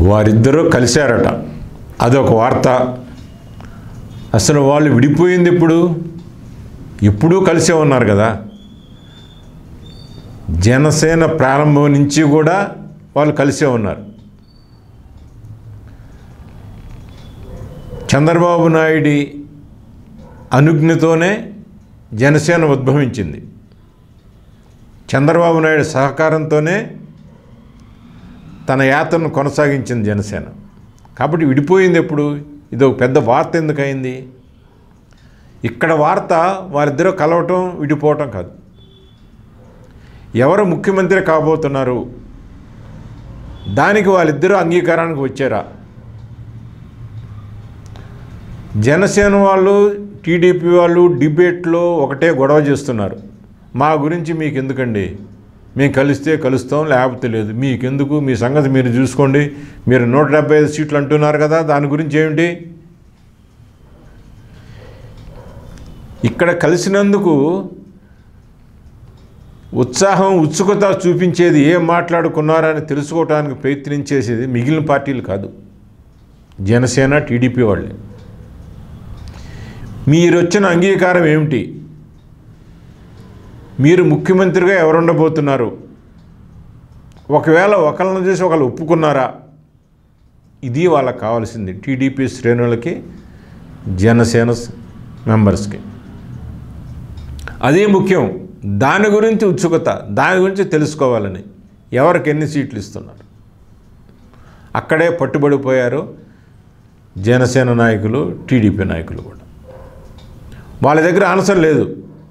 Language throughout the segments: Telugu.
వారిద్దరూ కలిశారట అదొక వార్త అసలు వాళ్ళు విడిపోయింది ఎప్పుడు ఎప్పుడూ కలిసే ఉన్నారు కదా జనసేన ప్రారంభం నుంచి కూడా వాళ్ళు కలిసే ఉన్నారు చంద్రబాబు నాయుడి అనుజ్ఞతోనే జనసేన ఉద్భవించింది చంద్రబాబు నాయుడు సహకారంతోనే తన యాత్రను కొనసాగించింది జనసేన కాబట్టి విడిపోయింది ఎప్పుడు ఇది ఒక పెద్ద వార్త ఎందుకయింది ఇక్కడ వార్త వారిద్దరూ కలవటం విడిపోవటం కాదు ఎవరు ముఖ్యమంత్రి కాబోతున్నారు దానికి వాళ్ళిద్దరూ అంగీకారానికి వచ్చారా జనసేన వాళ్ళు టీడీపీ వాళ్ళు డిబేట్లో ఒకటే గొడవ చేస్తున్నారు మా గురించి మీకు ఎందుకండి మేము కలిస్తే కలుస్తాం లేకపోతే లేదు మీకెందుకు మీ సంగతి మీరు చూసుకోండి మీరు నూట డెబ్బై ఐదు సీట్లు అంటున్నారు కదా దాని గురించి ఏమిటి ఇక్కడ కలిసినందుకు ఉత్సాహం ఉత్సుకత చూపించేది ఏం మాట్లాడుకున్నారని తెలుసుకోవడానికి ప్రయత్నించేసేది మిగిలిన పార్టీలు కాదు జనసేన టీడీపీ వాళ్ళే మీరు వచ్చిన అంగీకారం ఏమిటి మీరు ముఖ్యమంత్రిగా ఎవరు ఉండబోతున్నారు ఒకవేళ ఒకళ్ళని చేసి ఒకళ్ళు ఒప్పుకున్నారా ఇది వాళ్ళకి కావాల్సింది టీడీపీ శ్రేణులకి జనసేన మెంబర్స్కి అదే ముఖ్యం దాని గురించి ఉత్సుకత దాని గురించి తెలుసుకోవాలని ఎవరికి ఎన్ని సీట్లు ఇస్తున్నారు అక్కడే పట్టుబడిపోయారు జనసేన నాయకులు టీడీపీ నాయకులు కూడా వాళ్ళ దగ్గర ఆన్సర్ లేదు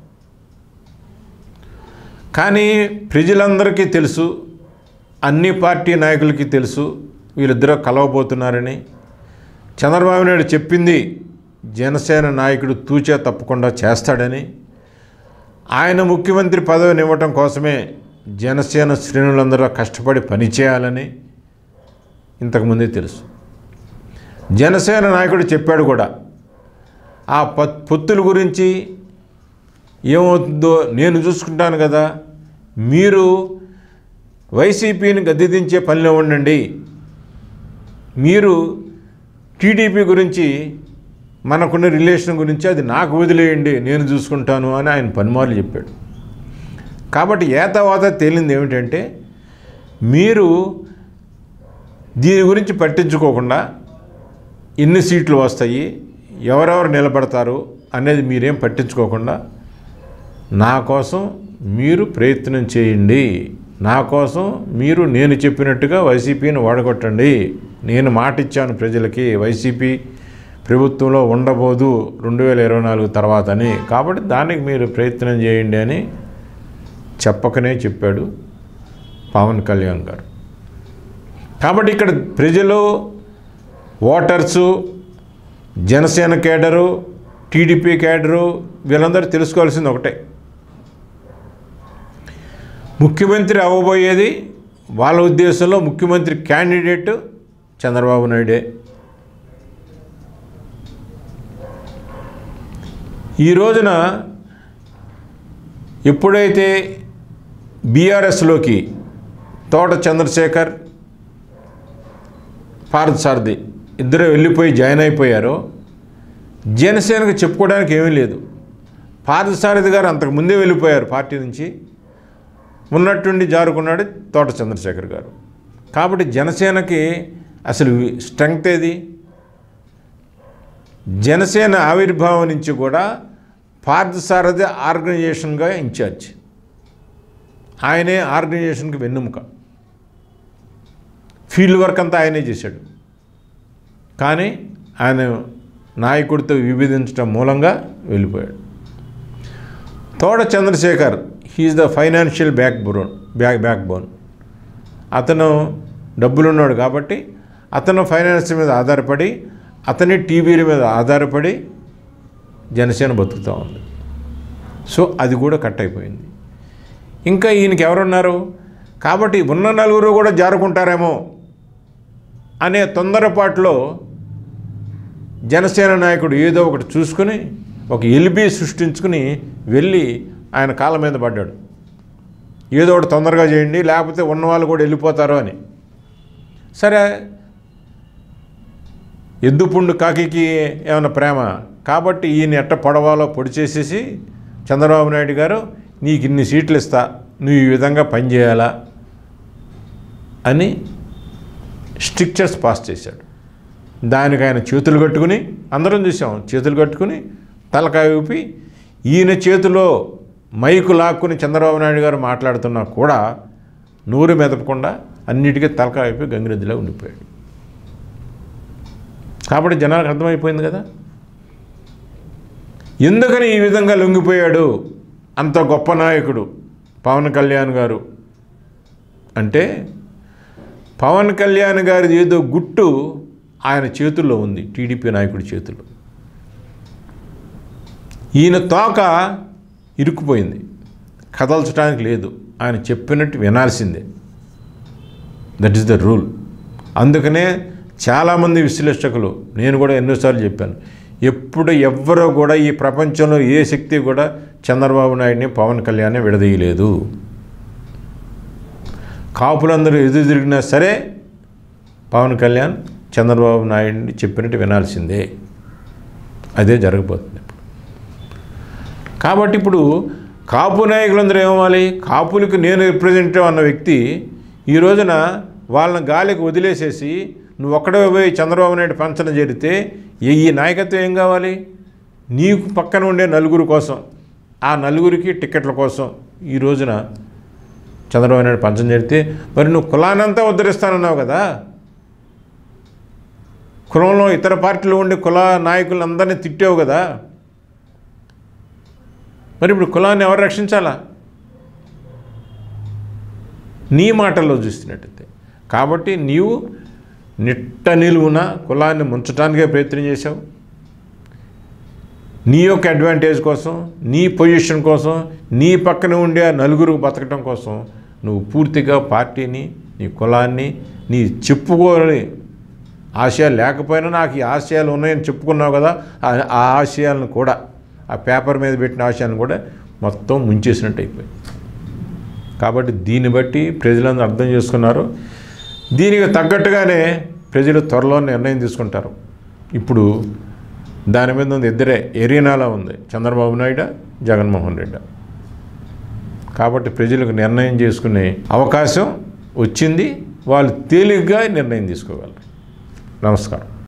కానీ ప్రజలందరికీ తెలుసు అన్ని పార్టీ నాయకులకి తెలుసు వీళ్ళిద్దరూ కలవబోతున్నారని చంద్రబాబు నాయుడు చెప్పింది జనసేన నాయకుడు తూచా తప్పకుండా చేస్తాడని ఆయన ముఖ్యమంత్రి పదవిని ఇవ్వటం కోసమే జనసేన శ్రేణులందరూ కష్టపడి పనిచేయాలని ఇంతకుముందే తెలుసు జనసేన నాయకుడు చెప్పాడు కూడా ఆ ప- పొత్తుల గురించి ఏమవుతుందో నేను చూసుకుంటాను కదా మీరు వైసీపీని గద్దెదించే పనిలో ఉండండి మీరు టీడీపీ గురించి మనకున్న రిలేషన్ గురించి అది నాకు వదిలేయండి నేను చూసుకుంటాను అని ఆయన పనిమార్లు చెప్పాడు కాబట్టి ఏతవాత తేలింది ఏమిటంటే మీరు దీని గురించి పట్టించుకోకుండా ఎన్ని సీట్లు వస్తాయి ఎవరెవరు నిలబడతారు అనేది మీరేం పట్టించుకోకుండా నా కోసం మీరు ప్రయత్నం చేయండి నా కోసం మీరు నేను చెప్పినట్టుగా వైసీపీని వాడగొట్టండి నేను మాట ఇచ్చాను ప్రజలకి వైసీపీ ప్రభుత్వంలో ఉండబోదు రెండు వేల ఇరవై నాలుగు తర్వాత అని కాబట్టి దానికి మీరు ప్రయత్నం చేయండి అని చెప్పకనే చెప్పాడు పవన్ కళ్యాణ్ గారు కాబట్టి ఇక్కడ ప్రజలు voters Janasena cadre TDP cadre వీళ్ళందరూ తెలుసుకోవాల్సింది ఒకటే ముఖ్యమంత్రి అవ్వబోయేది వాళ్ళ ఉద్దేశంలో ముఖ్యమంత్రి క్యాండిడేట్ చంద్రబాబు నాయుడే ఈ రోజున ఎప్పుడైతే బీఆర్ఎస్లోకి తోట చంద్రశేఖర్ పార్థసారథి ఇద్దరు వెళ్ళిపోయి జాయిన్ అయిపోయారో జనసేనకు చెప్పుకోవడానికి ఏమీ లేదు పార్థసారథి గారు అంతకు ముందే వెళ్ళిపోయారు పార్టీ నుంచి ఉన్నట్టుండి జారుకున్నాడు తోట చంద్రశేఖర్ గారు కాబట్టి జనసేనకి అసలు స్ట్రెంగ్త్ ఏది జనసేన ఆవిర్భావం నుంచి కూడా పార్థసారథి ఆర్గనైజేషన్గా ఇన్ఛార్జ్ ఆయనే ఆర్గనైజేషన్కి వెన్నెముక ఫీల్డ్ వర్క్ అంతా ఆయనే చేశాడు కానీ ఆయన నాయకుడితో విభేదించడం మూలంగా వెళ్ళిపోయాడు Thota Chandrasekhar he's the financial backbone back backbone అతను డబ్బులున్నాడు కాబట్టి అతను ఫైనాన్స్ మీద ఆధారపడి అతని టీవీల మీద ఆధారపడి జనసేన బతుకుతూ ఉంది సో అది కూడా కట్ అయిపోయింది ఇంకా ఈయనకి ఎవరున్నారు కాబట్టి ఉన్న నలుగురు కూడా జారుకుంటారేమో అనే తొందరపాటులో జనసేన నాయకుడు ఏదో ఒకటి చూసుకుని ఒక ఎలిబి సృష్టించుకుని వెళ్ళి ఆయన కాళ్ళ మీద పడ్డాడు ఏదో ఒకటి తొందరగా చేయండి లేకపోతే ఉన్నవాళ్ళు కూడా వెళ్ళిపోతారు అని సరే ఎద్దుపుండు కాకికి ఏమైనా ప్రేమ కాబట్టి ఈయన ఎట్ట పొడవాలో పొడి చేసేసి చంద్రబాబు నాయుడు గారు నీకు ఇన్ని సీట్లు ఇస్తా నువ్వు ఈ విధంగా పనిచేయాలా అని స్ట్రిక్చర్స్ పాస్ చేశాడు దానికి ఆయన చేతులు కట్టుకుని అందరం చూసాం చేతులు కట్టుకుని తలకాయ ఊపి ఈయన చేతిలో మైకు లాక్కుని చంద్రబాబు నాయుడు గారు మాట్లాడుతున్నా కూడా నూరు మెదపకుండా అన్నిటికీ తలకాయ ఊపి గంగిరెద్దులా ఉండిపోయాడు కాబట్టి జనాలకు అర్థమైపోయింది కదా ఎందుకని ఈ విధంగా లొంగిపోయాడు అంత గొప్ప నాయకుడు పవన్ కళ్యాణ్ గారు అంటే పవన్ కళ్యాణ్ గారిది ఏదో గుట్టు ఆయన చేతుల్లో ఉంది టీడీపీ నాయకుడి చేతుల్లో ఈయన తోక ఇరుక్కుపోయింది కదల్చడానికి లేదు ఆయన చెప్పినట్టు వినాల్సిందే దట్ ఈస్ ద రూల్ అందుకనే చాలామంది విశ్లేషకులు నేను కూడా ఎన్నోసార్లు చెప్పాను ఎప్పుడు ఎవ్వరూ కూడా ఈ ప్రపంచంలో ఏ శక్తి కూడా చంద్రబాబు నాయుడిని పవన్ కళ్యాణ్ని విడదీయలేదు కాపులందరూ ఎదురు తిరిగినా సరే పవన్ కళ్యాణ్ చంద్రబాబు నాయుడిని చెప్పినట్టు వినాల్సిందే అదే జరగబోతుంది ఇప్పుడు కాబట్టి ఇప్పుడు కాపు నాయకులందరూ ఏమవ్వాలి కాపులకు నేను రిప్రజెంటేటివ్ అన్న వ్యక్తి ఈ రోజున వాళ్ళని గాలికి వదిలేసేసి నువ్వు ఒక్కడే పోయి చంద్రబాబు నాయుడు పంచన చేరితే ఈ ఈ నాయకత్వం ఏం కావాలి నీకు పక్కన ఉండే నలుగురు కోసం ఆ నలుగురికి టికెట్ల కోసం ఈ రోజున చంద్రబాబు నాయుడు పంచం చేరితే మరి నువ్వు కులానంతా ఉద్ధరిస్తానన్నావు కదా కులంలో ఇతర పార్టీలో ఉండే కుల నాయకులందరినీ తిట్టావు కదా మరి ఇప్పుడు కులాన్ని ఎవరు రక్షించాలా నీ మాటల్లో చూస్తున్నట్టయితే కాబట్టి నీవు నిట్ట నిలువున కులాన్ని ముంచడానికే ప్రయత్నం చేశావు నీ యొక్క అడ్వాంటేజ్ కోసం నీ పొజిషన్ కోసం నీ పక్కన ఉండే ఆ నలుగురు బతకటం కోసం నువ్వు పూర్తిగా పార్టీని నీ కులాన్ని నీ చెప్పుకోని ఆశయాలు లేకపోయినా నాకు ఈ ఆశయాలు ఉన్నాయని చెప్పుకున్నావు కదా ఆ- ఆ ఆశయాలను కూడా ఆ పేపర్ మీద పెట్టిన ఆశయాలను కూడా మొత్తం ముంచేసినట్టు అయిపోయింది కాబట్టి దీన్ని బట్టి ప్రజలందరూ అర్థం చేసుకున్నారు దీనికి తగ్గట్టుగానే ప్రజలు త్వరలో నిర్ణయం తీసుకుంటారు ఇప్పుడు దాని మీద ఉంది ఇద్దరే ఎరీనాలా ఉంది చంద్రబాబు నాయుడు జగన్మోహన్ రెడ్డి కాబట్టి ప్రజలకు నిర్ణయం చేసుకునే అవకాశం వచ్చింది వాళ్ళు తేలిగ్గా నిర్ణయం తీసుకోగలరు నమస్కారం